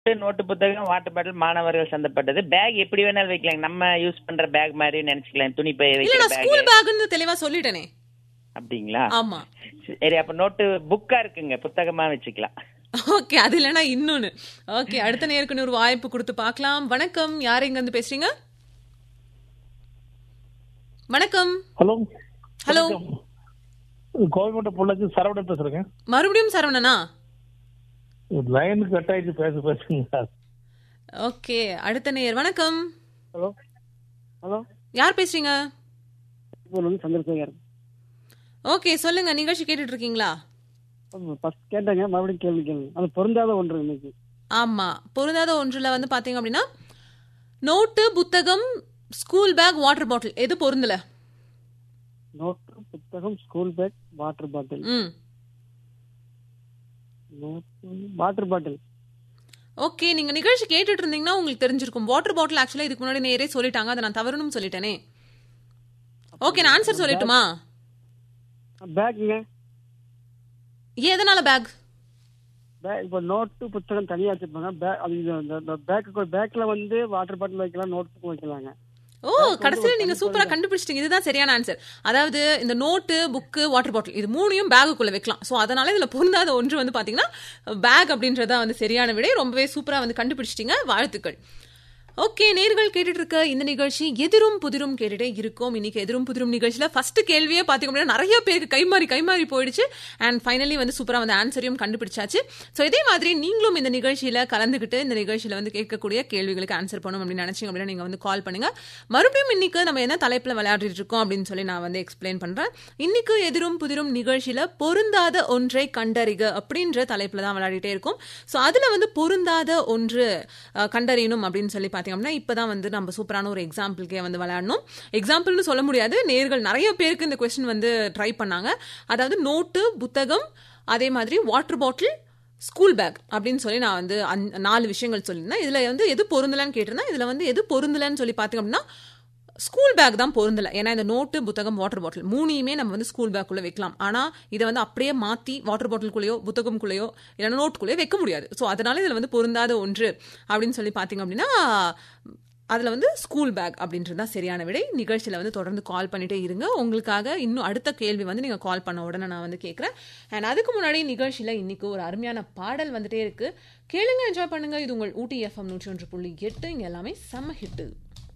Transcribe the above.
note புத்தகம் water bottle மாணவர்கள் சந்தப்பட்டது back எப்படி வேணாலும் வைக்கலாம் நம்ம யூஸ் பண்ற பேக் மாதிரி நினைச்சுக்கலாம் துணி பை இல்ல வைக்கிற நான் ஸ்கூல் பேக் பேக்னு தெளிவா சொல்லிட்டேனே அப்படிங்களா ஆமா சரி அப்ப நோட்டு புக்கா இருக்குங்க புத்தகமா வச்சுக்கலாம் ஓகே அது இல்லைன்னா இன்னொன்னு ஓகே அடுத்த நேருக்கு ஒரு வாய்ப்பு கொடுத்து பார்க்கலாம் வணக்கம் யார் இங்க இருந்து பேசுறீங்க வணக்கம் ஹலோ ஹலோ கோயம்பேட்டை பொள்ளாச்சி சரவணன் பேசுறேங்க மறுபடியும் சரவணனா லைன் கட் ஆயிடுச்சு பேச பேசுங்க ஓகே அடுத்த நேயர் வணக்கம் ஹலோ ஹலோ யார் பேசுறீங்க இப்போ வந்து சந்திரசேகர் ஓகே சொல்லுங்க நிகழ்ச்சி கேட்டுட்டு இருக்கீங்களா ஃபர்ஸ்ட் கேட்டாங்க மறுபடியும் கேள்வி கேளுங்க அது பொருந்தாத ஒன்று இன்னைக்கு ஆமா பொருந்தாத ஒன்றுல வந்து பாத்தீங்க அப்படின்னா நோட்டு புத்தகம் ஸ்கூல் பேக் வாட்டர் பாட்டில் எது பொருந்தல நோட்டு புத்தகம் ஸ்கூல் பேக் வாட்டர் பாட்டில் ம் வாட்டர் பாட்டில் ஓகே நீங்க நிகழ்ச்சி கேட்டுட்டு இருந்தீங்கன்னா உங்களுக்கு தெரிஞ்சிருக்கும் வாட்டர் பாட்டில் ஆக்சுவலா இதுக்கு முன்னாடி நேரே சொல்லிட்டாங்க அதை நான் தவறுன்னு சொல்லிட்டேனே ஓகே நான் ஆன்சர் சொல்லட்டுமா பேக்குங்க எதனால பேக் பேக் இப்போ நோட்டு புத்தகம் தனியாக வச்சிருப்பாங்க பேக் அது இது இந்த பேக்கு பேக்கில் வந்து வாட்டர் பாட்டில் வைக்கலாம் நோட் புக் வைக்கலாங்க ஓ கடைசியில நீங்க சூப்பரா கண்டுபிடிச்சிட்டீங்க இதுதான் சரியான ஆன்சர் அதாவது இந்த நோட்டு புக்கு வாட்டர் பாட்டில் இது மூணையும் பேகுக்குள்ள வைக்கலாம் சோ அதனால இதுல பொருந்தாத ஒன்று வந்து பாத்தீங்கன்னா பேக் அப்படின்றதா வந்து சரியான விடை ரொம்பவே சூப்பரா வந்து கண்டுபிடிச்சிட்டீங்க வாழ்த்துக்கள் ஓகே நேர்கள் கேட்டுட்டு இருக்க இந்த நிகழ்ச்சி எதிரும் புதிரும் கேட்டுட்டே இருக்கும் இன்னைக்கு எதிரும் புதிரும் நிகழ்ச்சியில ஃபர்ஸ்ட் கேள்வியே பாத்தீங்க அப்படின்னா நிறைய பேருக்கு கைமாறி கைமாறி போயிடுச்சு அண்ட் ஃபைனலி வந்து சூப்பரா வந்து ஆன்சரையும் கண்டுபிடிச்சாச்சு ஸோ இதே மாதிரி நீங்களும் இந்த நிகழ்ச்சியில கலந்துக்கிட்டு இந்த நிகழ்ச்சியில வந்து கேட்கக்கூடிய கேள்விகளுக்கு ஆன்சர் பண்ணணும் அப்படின்னு நினைச்சீங்க அப்படின்னா நீங்க வந்து கால் பண்ணுங்க மறுபடியும் இன்னைக்கு நம்ம என்ன தலைப்புல விளையாடிட்டு இருக்கோம் அப்படின்னு சொல்லி நான் வந்து எக்ஸ்பிளைன் பண்றேன் இன்னைக்கு எதிரும் புதிரும் நிகழ்ச்சியில பொருந்தாத ஒன்றை கண்டறிக அப்படின்ற தலைப்புல தான் விளையாடிட்டே இருக்கும் ஸோ அதுல வந்து பொருந்தாத ஒன்று அஹ், கண்டறியணும் அப்படின்னு சொல்லி பார்த்தீங்க அப்படின்னா இப்பதான் வந்து நம்ம சூப்பரான ஒரு எக்ஸாம்பிள்கே வந்து விளையாடணும் எக்ஸாம்பிள்னு சொல்ல முடியாது நேர்கள் நிறைய பேருக்கு இந்த கொஸ்டின் வந்து ட்ரை பண்ணாங்க அதாவது நோட்டு புத்தகம் அதே மாதிரி வாட்டர் பாட்டில் ஸ்கூல் பேக் அப்படின்னு சொல்லி நான் வந்து அந்த நாலு விஷயங்கள் சொல்லியிருந்தேன் இதுல வந்து எது பொருந்தலன்னு கேட்டிருந்தேன் இதுல வந்து எது பொருந்தலன்னு சொல்லி பார்த்தீங்க அப்படின்னா ஸ்கூல் பேக் தான் பொருந்தல ஏன்னா இந்த நோட்டு புத்தகம் வாட்டர் பாட்டில் மூணையுமே நம்ம வந்து ஸ்கூல் பேக்குள்ள வைக்கலாம் ஆனா இதை வந்து அப்படியே மாத்தி வாட்டர் பாட்டிலுக்குள்ளேயோ புத்தகம்குள்ளேயோ இல்லைன்னா நோட்டுக்குள்ளேயோ வைக்க முடியாது ஸோ அதனால இதுல வந்து பொருந்தாத ஒன்று அப்படின்னு சொல்லி பார்த்தீங்க அப்படின்னா அதில் வந்து ஸ்கூல் பேக் அப்படின்றது தான் சரியான விடை நிகழ்ச்சியில் வந்து தொடர்ந்து கால் பண்ணிட்டே இருங்க உங்களுக்காக இன்னும் அடுத்த கேள்வி வந்து நீங்கள் கால் பண்ண உடனே நான் வந்து கேட்குறேன் அண்ட் அதுக்கு முன்னாடி நிகழ்ச்சியில் இன்னைக்கு ஒரு அருமையான பாடல் வந்துட்டே இருக்கு கேளுங்க என்ஜாய் பண்ணுங்க இது உங்கள் ஊட்டி எஃப்எம் நூற்றி ஒன்று புள்ளி எட்டு இங்கே எல்லாமே செம்ம ஹிட்டு